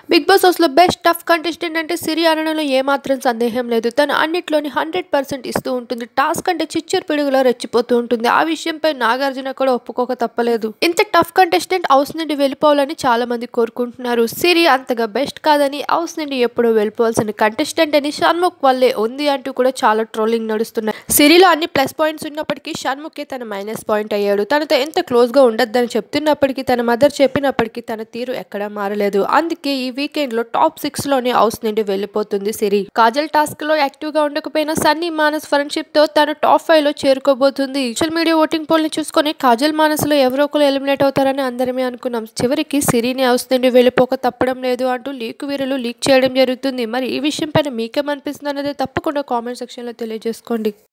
big boss house లో best tough contestant అంటే సిరి అనడంలో ఏమాత్రం సందేహం లేదు తను అన్నిట్లోని హండ్రెడ్ పర్సెంట్ ఇస్తూ ఉంటుంది టాస్క్ అంటే చిచ్చర్ పిడుగులా రెచ్చిపోతూ ఉంటుంది ఆ విషయంపై నాగార్జున కూడా ఒప్పుకోక తప్పలేదు ఇంత టఫ్ కంటెస్టెంట్ హౌస్ నుండి వెళ్ళిపోవాలని చాలా మంది కోరుకుంటున్నారు సిరి అంతగా బెస్ట్ కాదని హౌస్ నుండి ఎప్పుడో వెళ్ళిపోవాల్సిన కంటెస్టెంట్ అని షణ్ముఖ్ వల్లే ఉంది అంటూ కూడా చాలా ట్రోలింగ్ నడుస్తున్నాయి సిరిలో అన్ని ప్లస్ పాయింట్స్ ఉన్నప్పటికీ షణ్ముఖే తన మైనస్ పాయింట్ అయ్యాడు తనతో ఎంత క్లోజ్ గా ఉండొద్దని చెప్తున్నప్పటికీ తన మదర్ చెప్పినప్పటికీ తన తీరు ఎక్కడా మారలేదు అందుకే ఈ వీకెండ్ లో టాప్ సిక్స్ లోనే హౌస్ నుండి వెళ్ళిపోతుంది సిరి కాజల్ టాస్క్ లో యాక్టివ్ గా ఉండకపోయినా సన్నీ మానస్ ఫ్రెండ్షిప్ తో తను టాప్ ఫైవ్ లో చేరుకోబోతుంది సోషల్ మీడియా ఓటింగ్ పోల్ ని చూసుకొని కాజల్ మానస్ లో ఎవరో ఒకరు ఎలిమినేట్ అవుతారని అందరమే అనుకున్నాం చివరికి సిరిని హౌస్ నుండి వెళ్ళిపోక తప్పడం లేదు అంటూ లీక్ వీరులు లీక్ చేయడం జరుగుతుంది మరి ఈ విషయం పైన మీకేమనిపిస్తుంది అనేది తప్పకుండా కామెంట్ సెక్షన్ లో తెలియజేసుకోండి